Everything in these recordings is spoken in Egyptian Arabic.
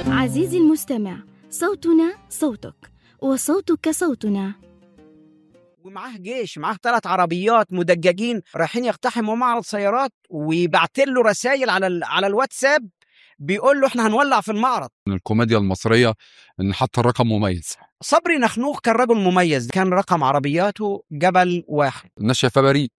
عزيزي المستمع صوتنا صوتك وصوتك صوتنا ومعاه جيش معاه ثلاث عربيات مدججين رايحين يقتحموا معرض سيارات ويبعت له رسائل على ال- على الواتساب بيقول له احنا هنولع في المعرض من الكوميديا المصريه ان حتى الرقم مميز صبري نخنوخ كان رجل مميز كان رقم عربياته جبل واحد الناس شايفاه بريء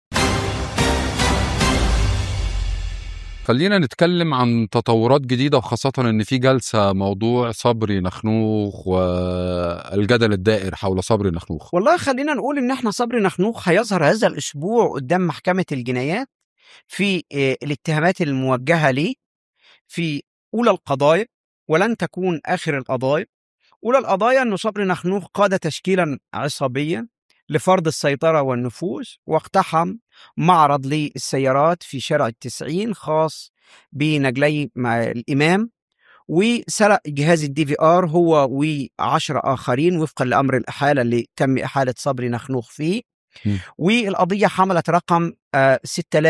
خلينا نتكلم عن تطورات جديدة وخاصة إن في جلسة موضوع صبري نخنوخ والجدل الدائر حول صبري نخنوخ والله خلينا نقول ان احنا صبري نخنوخ هيظهر هذا الاسبوع قدام محكمة الجنايات في آه، الاتهامات الموجهة ليه في اولى القضايا ولن تكون اخر القضايا اولى القضايا ان صبري نخنوخ قاد تشكيلا عصابيا لفرض السيطرة والنفوذ واقتحم معرض للسيارات في شارع التسعين خاص بنجلي مع الإمام وسرق جهاز الدي في ار هو وعشرة آخرين وفقا لأمر الإحالة اللي تم إحالة صبري نخنوخ فيه م. والقضية حملت رقم آه،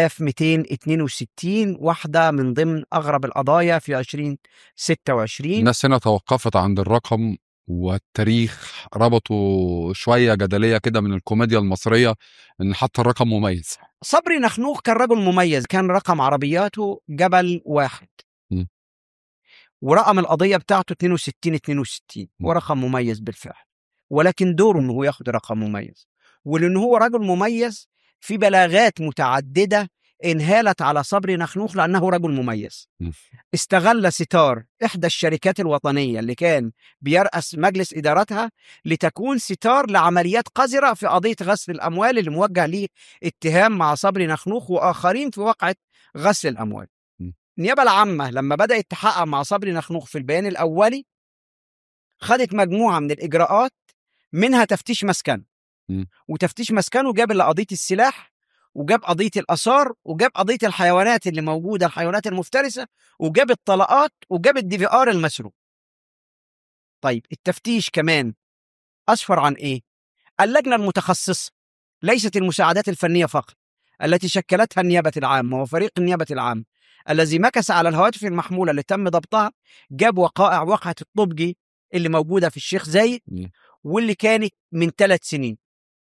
6262 واحدة من ضمن أغرب القضايا في 2026 الناس هنا توقفت عند الرقم والتاريخ ربطوا شوية جدلية كده من الكوميديا المصرية إن حتى الرقم مميز صبري نخنوخ كان رجل مميز كان رقم عربياته جبل واحد م. ورقم القضية بتاعته 62 62 م. ورقم مميز بالفعل ولكن دوره انه هو ياخد رقم مميز ولان هو رجل مميز في بلاغات متعددة انهالت على صبري نخنوخ لأنه رجل مميز م. استغل ستار إحدى الشركات الوطنية اللي كان بيرأس مجلس إدارتها لتكون ستار لعمليات قذرة في قضية غسل الأموال اللي موجه ليه اتهام مع صبري نخنوخ وآخرين في واقعة غسل الأموال م. النيابة العامة لما بدأت تحقق مع صبري نخنوخ في البيان الأولي خدت مجموعة من الإجراءات منها تفتيش مسكن م. وتفتيش مسكنه جاب اللي قضية السلاح وجاب قضية الآثار وجاب قضية الحيوانات اللي موجودة الحيوانات المفترسة وجاب الطلقات وجاب الدي في ار المسروق طيب التفتيش كمان أسفر عن إيه؟ اللجنة المتخصصة ليست المساعدات الفنية فقط التي شكلتها النيابة العامة وفريق النيابة العامة الذي مكث على الهواتف المحمولة اللي تم ضبطها جاب وقائع وقعة الطبجي اللي موجودة في الشيخ زايد م. واللي كانت من ثلاث سنين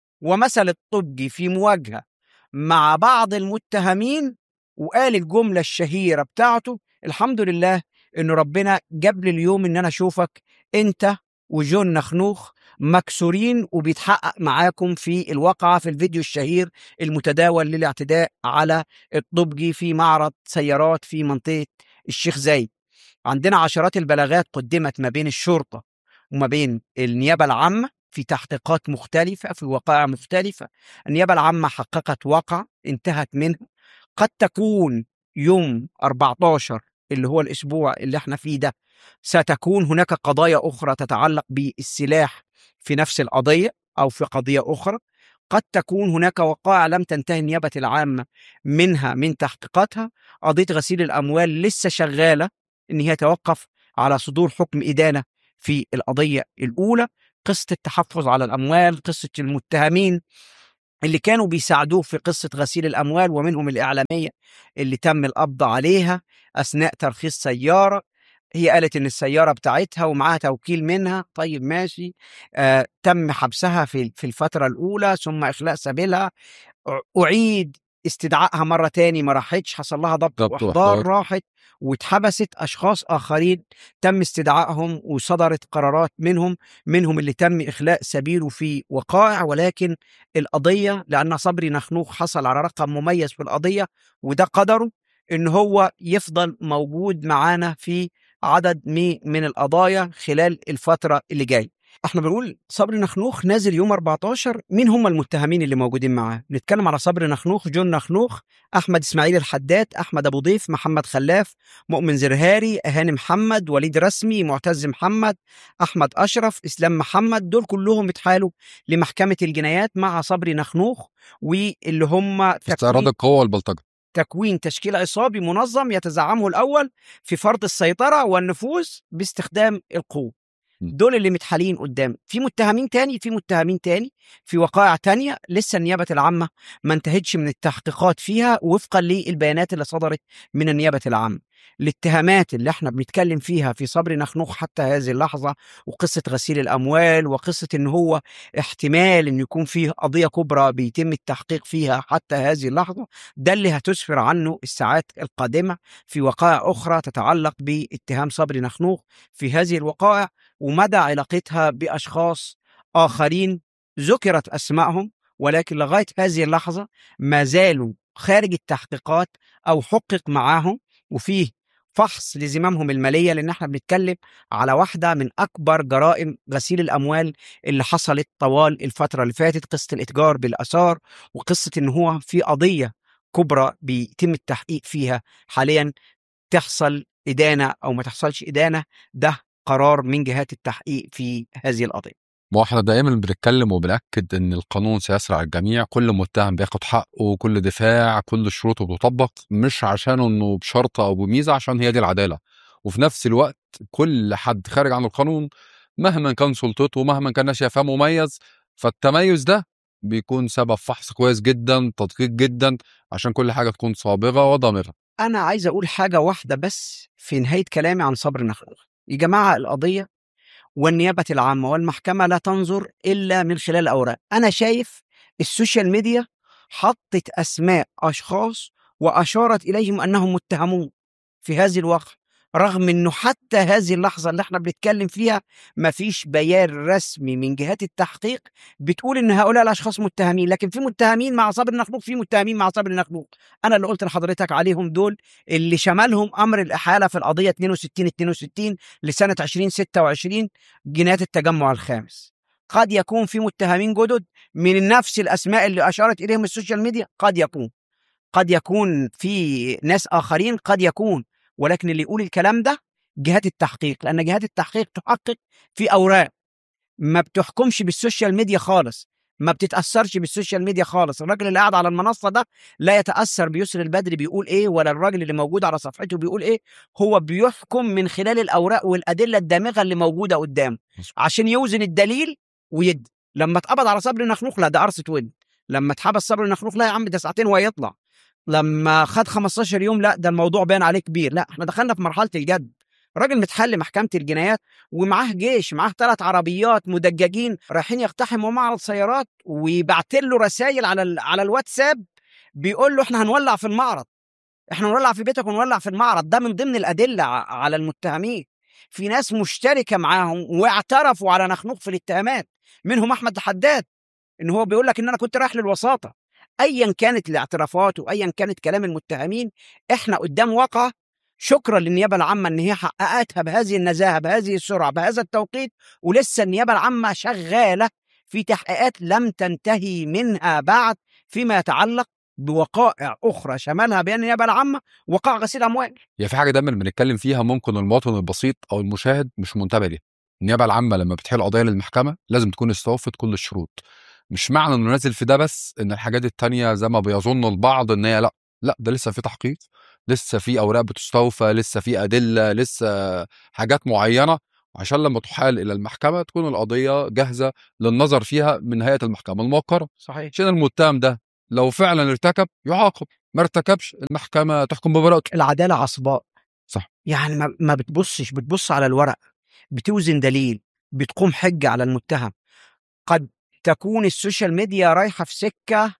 ومثل الطبجي في مواجهة مع بعض المتهمين وقال الجملة الشهيرة بتاعته الحمد لله إن ربنا جاب لي اليوم إن أنا أشوفك أنت وجون نخنوخ مكسورين وبيتحقق معاكم في الواقعة في الفيديو الشهير المتداول للاعتداء على الطبجي في معرض سيارات في منطقة الشيخ زايد عندنا عشرات البلاغات قدمت ما بين الشرطة وما بين النيابة العامة في تحقيقات مختلفة في وقائع مختلفة النيابة العامة حققت واقع انتهت منه قد تكون يوم 14 اللي هو الأسبوع اللي احنا فيه ده ستكون هناك قضايا أخرى تتعلق بالسلاح في نفس القضية أو في قضية أخرى قد تكون هناك وقائع لم تنتهي النيابة العامة منها من تحقيقاتها قضية غسيل الأموال لسه شغالة إن هي توقف على صدور حكم إدانة في القضية الأولى قصة التحفظ على الأموال قصة المتهمين اللي كانوا بيساعدوه في قصة غسيل الأموال ومنهم الإعلامية اللي تم القبض عليها أثناء ترخيص سيارة هي قالت إن السيارة بتاعتها ومعاها توكيل منها طيب ماشي آه تم حبسها في في الفترة الأولى ثم إخلاء سبيلها أع- أعيد استدعائها مرة تاني ما راحتش حصل لها ضبط ضبط وإحضار وإحضار. راحت واتحبست أشخاص آخرين تم استدعائهم وصدرت قرارات منهم منهم اللي تم إخلاء سبيله في وقائع ولكن القضية لأن صبري نخنوخ حصل على رقم مميز في القضية وده قدره إن هو يفضل موجود معانا في عدد مي- من القضايا خلال الفترة اللي جاية احنا بنقول صبري نخنوخ نازل يوم 14 مين هم المتهمين اللي موجودين معاه نتكلم على صبري نخنوخ جون نخنوخ احمد اسماعيل الحداد احمد ابو ضيف محمد خلاف مؤمن زرهاري هاني محمد وليد رسمي معتز محمد احمد اشرف اسلام محمد دول كلهم اتحالوا لمحكمه الجنايات مع صبري نخنوخ واللي هم استعراض تكوين, القوة والبلطجة تكوين تشكيل عصابي منظم يتزعمه الاول في فرض السيطره والنفوذ باستخدام القوه م. دول اللي متحالين قدام في متهمين تاني في متهمين تاني في وقائع تانية لسه النيابة العامة ما انتهتش من التحقيقات فيها وفقا للبيانات اللي صدرت من النيابة العامة الاتهامات اللي احنا بنتكلم فيها في صبري نخنوخ حتى هذه اللحظة وقصة غسيل الأموال وقصة إن هو احتمال إن يكون فيه قضية كبرى بيتم التحقيق فيها حتى هذه اللحظة ده اللي هتسفر عنه الساعات القادمة في وقائع أخرى تتعلق باتهام صبري نخنوخ في هذه الوقائع ومدى علاقتها بأشخاص آخرين ذكرت أسمائهم ولكن لغاية هذه اللحظة ما زالوا خارج التحقيقات أو حقق معاهم وفيه فحص لزمامهم المالية لأن احنا بنتكلم على واحدة من أكبر جرائم غسيل الأموال اللي حصلت طوال الفترة اللي فاتت قصة الإتجار بالآثار وقصة إن هو في قضية كبرى بيتم التحقيق فيها حاليا تحصل إدانة أو ما تحصلش إدانة ده قرار من جهات التحقيق في هذه القضية ما احنا دائما بنتكلم وبنأكد ان القانون سيسرع الجميع كل متهم بياخد حقه كل دفاع كل شروطه بتطبق مش عشان انه بشرط او بميزه عشان هي دي العداله وفي نفس الوقت كل حد خارج عن القانون مهما كان سلطته مهما كان شايفاه مميز فالتميز ده بيكون سبب فحص كويس جدا تدقيق جدا عشان كل حاجه تكون صابغه وضامره أنا عايز أقول حاجة واحدة بس في نهاية كلامي عن صبر نخنوخ يا جماعة القضية والنيابة العامة والمحكمة لا تنظر إلا من خلال الأوراق أنا شايف السوشيال ميديا حطت أسماء أشخاص وأشارت إليهم أنهم متهمون في هذه الواقع رغم أنه حتى هذه اللحظة اللي احنا بنتكلم فيها مفيش بيان رسمي من جهات التحقيق بتقول ان هؤلاء الاشخاص متهمين لكن في متهمين مع صابر النخلوق في متهمين مع صابر النخلوق انا اللي قلت لحضرتك عليهم دول اللي شملهم امر الاحاله في القضيه 62 62 لسنه 2026 جنايات التجمع الخامس قد يكون في متهمين جدد من نفس الاسماء اللي اشارت اليهم السوشيال ميديا قد يكون قد يكون في ناس اخرين قد يكون ولكن اللي يقول الكلام ده جهات التحقيق لان جهات التحقيق تحقق في اوراق ما بتحكمش بالسوشيال ميديا خالص ما بتتاثرش بالسوشيال ميديا خالص الراجل اللي قاعد على المنصه ده لا يتاثر بيسر البدري بيقول ايه ولا الراجل اللي موجود على صفحته بيقول ايه هو بيحكم من خلال الاوراق والادله الدامغه اللي موجوده قدامه عشان يوزن الدليل ويدي لما اتقبض على صبري نخنوخ لا ده قرصه ود لما اتحبس صبري نخنوخ لا يا عم ده ساعتين وهيطلع لما خد 15 يوم لا ده الموضوع باين عليه كبير لا احنا دخلنا في مرحله الجد راجل متحل محكمه الجنايات ومعاه جيش معاه ثلاث عربيات مدججين رايحين يقتحموا معرض سيارات ويبعت له رسائل على ال... على الواتساب بيقول له احنا هنولع في المعرض احنا هنولع في بيتك ونولع في المعرض ده من ضمن الادله ع- على المتهمين في ناس مشتركه معاهم واعترفوا على نخنوخ في الاتهامات منهم احمد الحداد ان هو بيقول لك ان انا كنت رايح للوساطه ايا كانت الاعترافات وايا كانت كلام المتهمين احنا قدام واقعه شكرا للنيابه العامه ان هي حققتها بهذه النزاهه بهذه السرعه بهذا التوقيت ولسه النيابه العامه شغاله في تحقيقات لم تنتهي منها بعد فيما يتعلق بوقائع اخرى شملها بين النيابه العامه وقع غسيل اموال هي في حاجه دايما بنتكلم فيها ممكن المواطن البسيط او المشاهد مش منتبه ليها النيابه العامه لما بتحيل قضيه للمحكمه لازم تكون استوفت كل الشروط مش معنى انه نازل في ده بس ان الحاجات التانية زي ما بيظن البعض ان هي لا لا ده لسه في تحقيق لسه في اوراق بتستوفى لسه في ادله لسه حاجات معينه عشان لما تحال الى المحكمه تكون القضيه جاهزه للنظر فيها من هيئه المحكمه الموقره صحيح عشان المتهم ده لو فعلا ارتكب يعاقب ما ارتكبش المحكمه تحكم ببراءته العداله عصباء صح. يعني ما, ما بتبصش بتبص على الورق بتوزن دليل بتقوم حجه على المتهم قد تكون السوشيال ميديا رايحه في سكه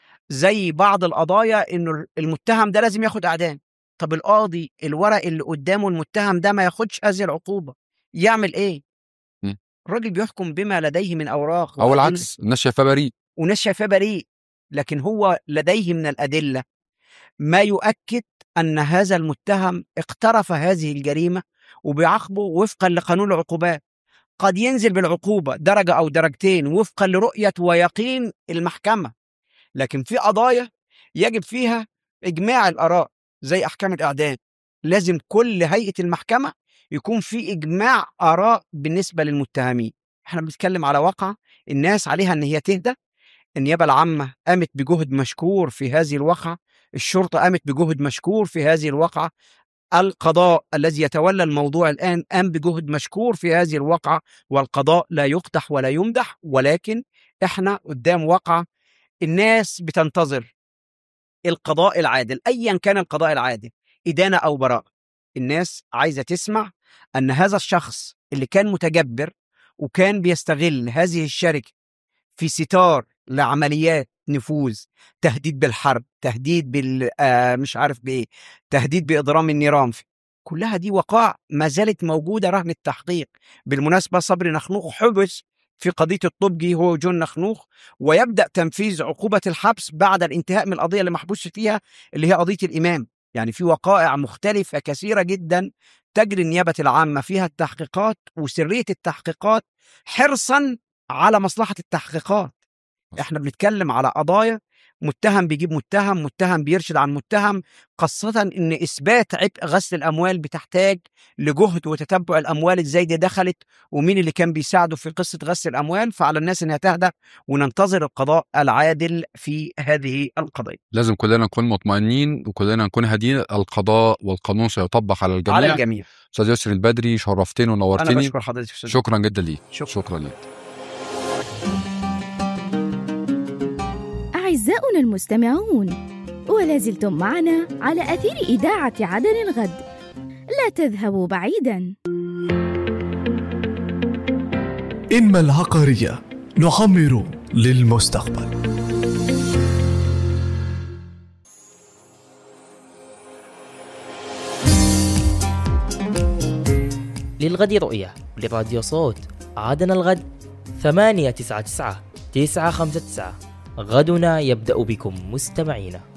زي بعض القضايا انه المتهم ده لازم ياخد اعدام طب القاضي الورق اللي قدامه المتهم ده ما ياخدش هذه العقوبه يعمل ايه مم. الراجل بيحكم بما لديه من اوراق او وأدلة. العكس الناس شايفاه بريء وناس شايفاه بريء لكن هو لديه من الادله ما يؤكد ان هذا المتهم اقترف هذه الجريمه وبيعاقبه وفقا لقانون العقوبات قد ينزل بالعقوبه درجه او درجتين وفقا لرؤيه ويقين المحكمه لكن في قضايا يجب فيها اجماع الاراء زي احكام الاعدام لازم كل هيئه المحكمه يكون في اجماع اراء بالنسبه للمتهمين احنا بنتكلم على واقع الناس عليها ان هي تهدى النيابه العامه قامت بجهد مشكور في هذه الواقعه الشرطه قامت بجهد مشكور في هذه الواقعه القضاء الذي يتولى الموضوع الان قام بجهد مشكور في هذه الواقعه والقضاء لا يقدح ولا يمدح ولكن احنا قدام واقعه الناس بتنتظر القضاء العادل ايا كان القضاء العادل ادانه او براءه الناس عايزه تسمع ان هذا الشخص اللي كان متجبر وكان بيستغل هذه الشركه في ستار لعمليات نفوذ تهديد بالحرب تهديد بال آه مش عارف بايه تهديد باضرام النيران كلها دي وقائع ما زالت موجوده رهن التحقيق بالمناسبه صبري نخنوخ حبس في قضيه الطبجي هو جون نخنوخ ويبدا تنفيذ عقوبه الحبس بعد الانتهاء من القضيه اللي محبوس فيها اللي هي قضيه الامام يعني في وقائع مختلفه كثيره جدا تجري النيابه العامه فيها التحقيقات وسريه التحقيقات حرصا على مصلحه التحقيقات احنا بنتكلم على قضايا متهم بيجيب متهم متهم بيرشد عن متهم خاصة ان اثبات عبء غسل الاموال بتحتاج لجهد وتتبع الاموال ازاي دي دخلت ومين اللي كان بيساعده في قصة غسل الاموال فعلى الناس انها تهدى وننتظر القضاء العادل في هذه القضية لازم كلنا نكون مطمئنين وكلنا نكون هادين القضاء والقانون سيطبق على الجميع على الجميع استاذ يسري البدري شرفتني انا ونورتني بشكر حضرتك أستاذ. شكرا جدا ليك شكرا. شكرا ليك أعزاؤنا المستمعون ولا زلتم معنا على أثير إذاعة عدن الغد لا تذهبوا بعيداً إنما العقارية نعمر للمستقبل للغد رؤية لراديو صوت عادنا الغد ثمانية تسعة تسعة تسعة خمسة تسعة غدنا يبدأ بكم مستمعينا